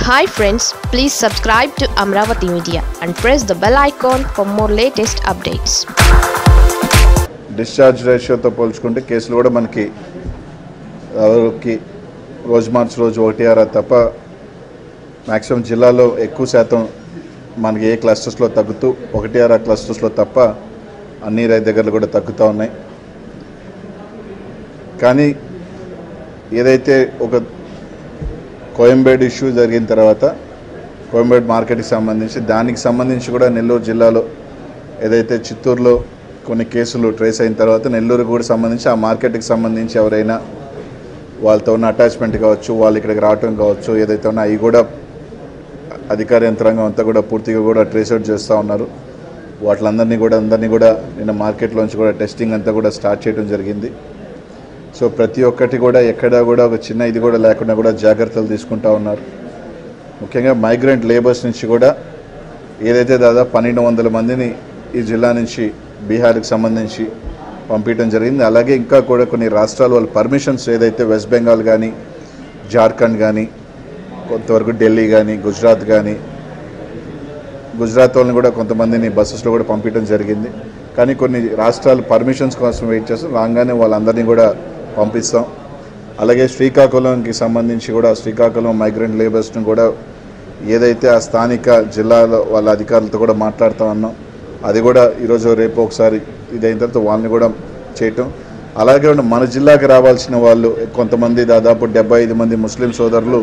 hi friends please subscribe to Amaravati media and press the bell icon for more latest updates discharge రేషియోతో పోల్చుకుంటే కేసులు కూడా మనకి ఎవరికి రోజు మార్చి రోజు ఒకటి ఆరా తప్ప మ్యాక్సిమం జిల్లాలో ఎక్కువ శాతం మనకి ఏ క్లస్టర్స్లో తగ్గుతూ ఒకటి ఆరా క్లస్టర్స్లో తప్ప అన్ని రైతు దగ్గరలు కూడా తగ్గుతూ ఉన్నాయి కానీ ఏదైతే ఒక కోయంబేడ్ ఇష్యూ జరిగిన తర్వాత కోయంబేడ్ మార్కెట్కి సంబంధించి దానికి సంబంధించి కూడా నెల్లూరు జిల్లాలో ఏదైతే చిత్తూరులో కొన్ని కేసులు ట్రేస్ అయిన తర్వాత నెల్లూరు కూడా సంబంధించి ఆ మార్కెట్కి సంబంధించి ఎవరైనా వాళ్ళతో ఉన్న అటాచ్మెంట్ కావచ్చు వాళ్ళు ఇక్కడికి రావటం కావచ్చు ఏదైతే ఉన్నా అవి కూడా అధికార యంత్రాంగం అంతా కూడా పూర్తిగా కూడా ట్రేస్ అవుట్ చేస్తూ ఉన్నారు వాటిలందరినీ కూడా అందరినీ కూడా నిన్న మార్కెట్లోంచి కూడా టెస్టింగ్ అంతా కూడా స్టార్ట్ చేయడం జరిగింది సో ప్రతి ఒక్కటి కూడా ఎక్కడా కూడా ఒక చిన్న ఇది కూడా లేకుండా కూడా జాగ్రత్తలు తీసుకుంటా ఉన్నారు ముఖ్యంగా మైగ్రెంట్ లేబర్స్ నుంచి కూడా ఏదైతే దాదాపు పన్నెండు వందల మందిని ఈ జిల్లా నుంచి బీహార్కి సంబంధించి పంపించడం జరిగింది అలాగే ఇంకా కూడా కొన్ని రాష్ట్రాలు వాళ్ళ పర్మిషన్స్ ఏదైతే వెస్ట్ బెంగాల్ కానీ జార్ఖండ్ కానీ కొంతవరకు ఢిల్లీ కానీ గుజరాత్ కానీ గుజరాత్ వాళ్ళని కూడా కొంతమందిని బస్సెస్లో కూడా పంపించడం జరిగింది కానీ కొన్ని రాష్ట్రాలు పర్మిషన్స్ కోసం వెయిట్ చేస్తాం రాగానే వాళ్ళందరినీ కూడా పంపిస్తాం అలాగే శ్రీకాకుళంకి సంబంధించి కూడా శ్రీకాకుళం మైగ్రెంట్ లేబర్స్ను కూడా ఏదైతే ఆ స్థానిక జిల్లాలో వాళ్ళ అధికారులతో కూడా మాట్లాడుతూ ఉన్నాం అది కూడా ఈరోజు రేపు ఒకసారి ఇదైన తర్వాత వాళ్ళని కూడా చేయటం అలాగే మన జిల్లాకి రావాల్సిన వాళ్ళు కొంతమంది దాదాపు డెబ్బై ఐదు మంది ముస్లిం సోదరులు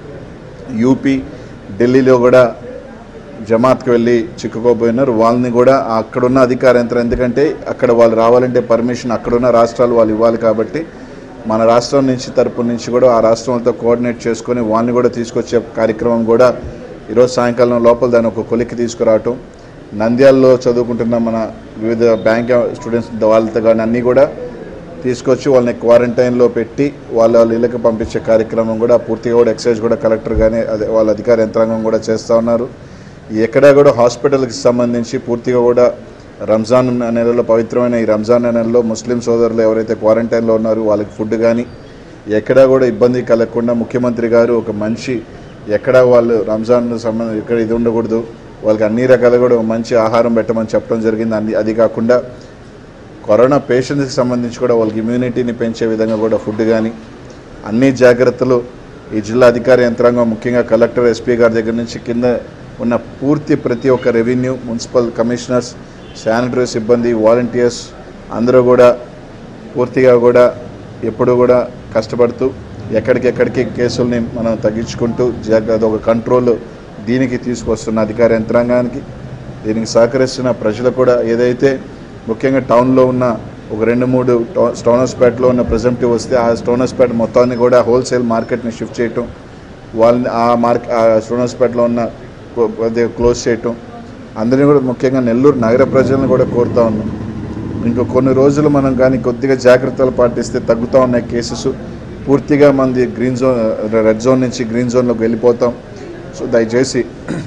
యూపీ ఢిల్లీలో కూడా జమాత్కి వెళ్ళి చిక్కుకోపోయినారు వాళ్ళని కూడా అక్కడున్న అధికార యంత్రం ఎందుకంటే అక్కడ వాళ్ళు రావాలంటే పర్మిషన్ అక్కడున్న రాష్ట్రాలు వాళ్ళు ఇవ్వాలి కాబట్టి మన రాష్ట్రం నుంచి తరపు నుంచి కూడా ఆ రాష్ట్రంతో కోఆర్డినేట్ చేసుకొని వాళ్ళని కూడా తీసుకొచ్చే కార్యక్రమం కూడా ఈరోజు సాయంకాలం లోపల దాన్ని ఒక కొలిక్కి తీసుకురావటం నంద్యాలలో చదువుకుంటున్న మన వివిధ బ్యాంక్ స్టూడెంట్స్ వాళ్ళతో కానీ అన్నీ కూడా తీసుకొచ్చి వాళ్ళని క్వారంటైన్లో పెట్టి వాళ్ళ వాళ్ళ ఇళ్ళకి పంపించే కార్యక్రమం కూడా పూర్తిగా కూడా ఎక్సైజ్ కూడా కలెక్టర్ కానీ అదే వాళ్ళ అధికార యంత్రాంగం కూడా చేస్తూ ఉన్నారు ఎక్కడా కూడా హాస్పిటల్కి సంబంధించి పూర్తిగా కూడా రంజాన్ నెలలో పవిత్రమైన ఈ రంజాన్ నెలలో ముస్లిం సోదరులు ఎవరైతే క్వారంటైన్లో ఉన్నారో వాళ్ళకి ఫుడ్ కానీ ఎక్కడా కూడా ఇబ్బంది కలగకుండా ముఖ్యమంత్రి గారు ఒక మంచి ఎక్కడా వాళ్ళు రంజాన్ సంబంధం ఇక్కడ ఇది ఉండకూడదు వాళ్ళకి అన్ని రకాల కూడా ఒక మంచి ఆహారం పెట్టమని చెప్పడం జరిగింది అన్ని అది కాకుండా కరోనా పేషెంట్స్కి సంబంధించి కూడా వాళ్ళకి ఇమ్యూనిటీని పెంచే విధంగా కూడా ఫుడ్ కానీ అన్ని జాగ్రత్తలు ఈ జిల్లా అధికార యంత్రాంగం ముఖ్యంగా కలెక్టర్ ఎస్పీ గారి దగ్గర నుంచి కింద ఉన్న పూర్తి ప్రతి ఒక్క రెవెన్యూ మున్సిపల్ కమిషనర్స్ శానిటరీ సిబ్బంది వాలంటీర్స్ అందరూ కూడా పూర్తిగా కూడా ఎప్పుడు కూడా కష్టపడుతూ ఎక్కడికెక్కడికి కేసుల్ని మనం తగ్గించుకుంటూ జాగ్రత్త ఒక కంట్రోల్ దీనికి తీసుకొస్తున్న అధికార యంత్రాంగానికి దీనికి సహకరిస్తున్న ప్రజలు కూడా ఏదైతే ముఖ్యంగా టౌన్లో ఉన్న ఒక రెండు మూడు టౌ- స్టోన్ హౌస్పేటలో ఉన్న ప్రెజెంటివ్ వస్తే ఆ స్టోన్ హౌస్పేట మొత్తాన్ని కూడా హోల్సేల్ మార్కెట్ని షిఫ్ట్ చేయటం వాళ్ళని ఆ మార్క్ ఆ స్టోన్ హౌస్పేటలో ఉన్న కో- అదే క్లోజ్ చేయటం అందరినీ కూడా ముఖ్యంగా నెల్లూరు నగర ప్రజలను కూడా కోరుతా ఉన్నాం ఇంకో కొన్ని రోజులు మనం కానీ కొద్దిగా జాగ్రత్తలు పాటిస్తే తగ్గుతూ ఉన్నాయి కేసెస్ పూర్తిగా మంది గ్రీన్ జోన్ రెడ్ జోన్ నుంచి గ్రీన్ జోన్లోకి వెళ్ళిపోతాం సో దయచేసి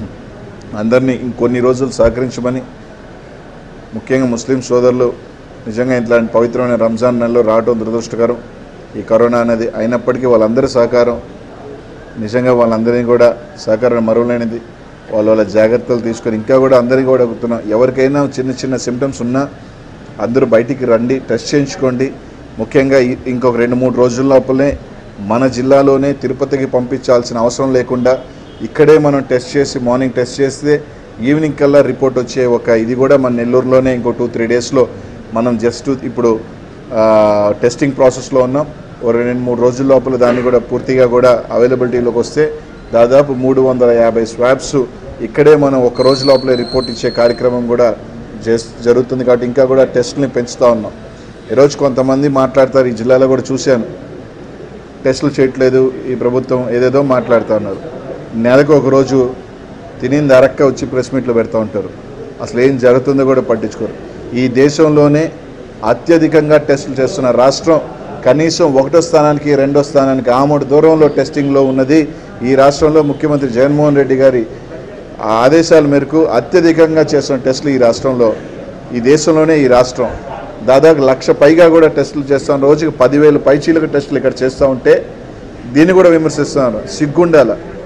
అందరినీ ఇంకొన్ని రోజులు సహకరించమని ముఖ్యంగా ముస్లిం సోదరులు నిజంగా ఇట్లాంటి పవిత్రమైన రంజాన్ నెలలో రావడం దురదృష్టకరం ఈ కరోనా అనేది అయినప్పటికీ వాళ్ళందరి సహకారం నిజంగా వాళ్ళందరినీ కూడా సహకారం మరువలేనిది వాళ్ళ వాళ్ళ జాగ్రత్తలు తీసుకొని ఇంకా కూడా అందరికీ కూడా అడుగుతున్నాం ఎవరికైనా చిన్న చిన్న సిమ్టమ్స్ ఉన్నా అందరూ బయటికి రండి టెస్ట్ చేయించుకోండి ముఖ్యంగా ఈ- ఇంకొక రెండు మూడు రోజుల లోపలనే మన జిల్లాలోనే తిరుపతికి పంపించాల్సిన అవసరం లేకుండా ఇక్కడే మనం టెస్ట్ చేసి మార్నింగ్ టెస్ట్ చేస్తే ఈవినింగ్ కల్లా రిపోర్ట్ వచ్చే ఒక ఇది కూడా మన నెల్లూరులోనే ఇంకో టూ త్రీ డేస్లో మనం జస్ట్ ఇప్పుడు ఆ, టెస్టింగ్ ప్రాసెస్లో ఉన్నాం ఓ రెండు మూడు రోజుల లోపల దాన్ని కూడా పూర్తిగా కూడా అవైలబిలిటీలోకి వస్తే దాదాపు మూడు వందల యాభై స్వాబ్స్ ఇక్కడే మనం ఒక రోజు లోపలే రిపోర్ట్ ఇచ్చే కార్యక్రమం కూడా చేస్ జరుగుతుంది కాబట్టి ఇంకా కూడా టెస్ట్ని పెంచుతూ ఉన్నాం ఈరోజు కొంతమంది మాట్లాడతారు ఈ జిల్లాలో కూడా చూశాను టెస్టులు చేయట్లేదు ఈ ప్రభుత్వం ఏదేదో మాట్లాడుతూ ఉన్నారు నెలకు ఒక రోజు తినింది అరక్క వచ్చి ప్రెస్ మీట్లు పెడతా ఉంటారు అసలు ఏం జరుగుతుందో కూడా పట్టించుకోరు ఈ దేశంలోనే అత్యధికంగా టెస్టులు చేస్తున్న రాష్ట్రం కనీసం ఒకటో స్థానానికి రెండో స్థానానికి ఆమోడు దూరంలో టెస్టింగ్లో ఉన్నది ఈ రాష్ట్రంలో ముఖ్యమంత్రి జగన్మోహన్ రెడ్డి గారి ఆదేశాల మేరకు అత్యధికంగా చేస్తున్న టెస్టులు ఈ రాష్ట్రంలో ఈ దేశంలోనే ఈ రాష్ట్రం దాదాపు లక్ష పైగా కూడా టెస్టులు చేస్తాం రోజుకి పదివేలు పైచీలకు టెస్టులు ఇక్కడ చేస్తూ ఉంటే దీన్ని కూడా విమర్శిస్తున్నారు సిగ్గుండాల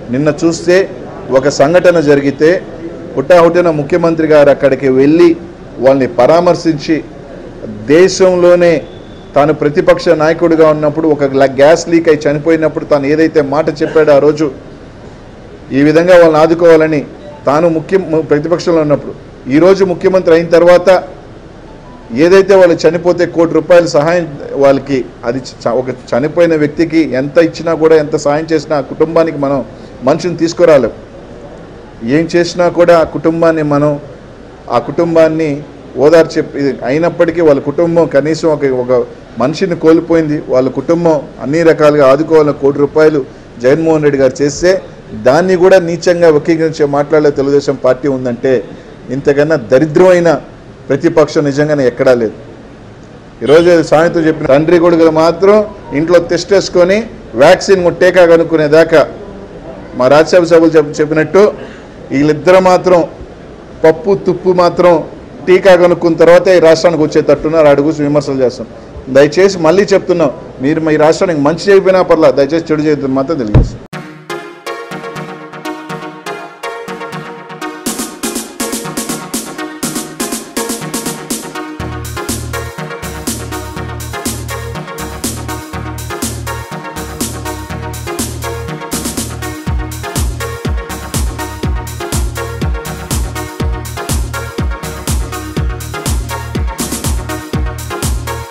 నిన్న చూస్తే ఒక సంఘటన జరిగితే హుటాహుటిన ముఖ్యమంత్రి గారు అక్కడికి వెళ్ళి వాళ్ళని పరామర్శించి దేశంలోనే తాను ప్రతిపక్ష నాయకుడిగా ఉన్నప్పుడు ఒక ల- గ్యాస్ లీక్ అయి చనిపోయినప్పుడు తాను ఏదైతే మాట చెప్పాడో ఆ రోజు ఈ విధంగా వాళ్ళని ఆదుకోవాలని తాను ముఖ్య ము- ప్రతిపక్షంలో ఉన్నప్పుడు ఈరోజు ముఖ్యమంత్రి అయిన తర్వాత ఏదైతే వాళ్ళు చనిపోతే కోటి రూపాయలు సహాయం వాళ్ళకి అది చ- ఒక చనిపోయిన వ్యక్తికి ఎంత ఇచ్చినా కూడా ఎంత సహాయం చేసినా ఆ కుటుంబానికి మనం మనిషిని తీసుకురాలేం ఏం చేసినా కూడా ఆ కుటుంబాన్ని మనం ఆ కుటుంబాన్ని ఓదార్చే ఇది అయినప్పటికీ వాళ్ళ కుటుంబం కనీసం ఒక ఒక మనిషిని కోల్పోయింది వాళ్ళ కుటుంబం అన్ని రకాలుగా ఆదుకోవాలని కోటి రూపాయలు జగన్మోహన్ రెడ్డి గారు చేస్తే దాన్ని కూడా నీచంగా వక్రీకరించే మాట్లాడే తెలుగుదేశం పార్టీ ఉందంటే ఇంతకన్నా దరిద్రమైన ప్రతిపక్షం నిజంగానే ఎక్కడా లేదు ఈరోజు సాయంత్రం చెప్పిన తండ్రి కొడుకులు మాత్రం ఇంట్లో టెస్ట్ వేసుకొని వ్యాక్సిన్ టీకా కనుక్కునేదాకా మా రాజ్యసభ సభ్యులు చెప్ చెప్పినట్టు వీళ్ళిద్దరు మాత్రం పప్పు తుప్పు మాత్రం టీకా కనుక్కున్న తర్వాత ఈ రాష్ట్రానికి వచ్చేటట్టున్నారు అడుగు విమర్శలు చేస్తాం దయచేసి మళ్ళీ చెప్తున్నాం మీరు మీ రాష్ట్రానికి మంచి చేయకపోయినా పర్లా దయచేసి చెడు చేయొద్దని మాత్రం తెలియజేస్తాం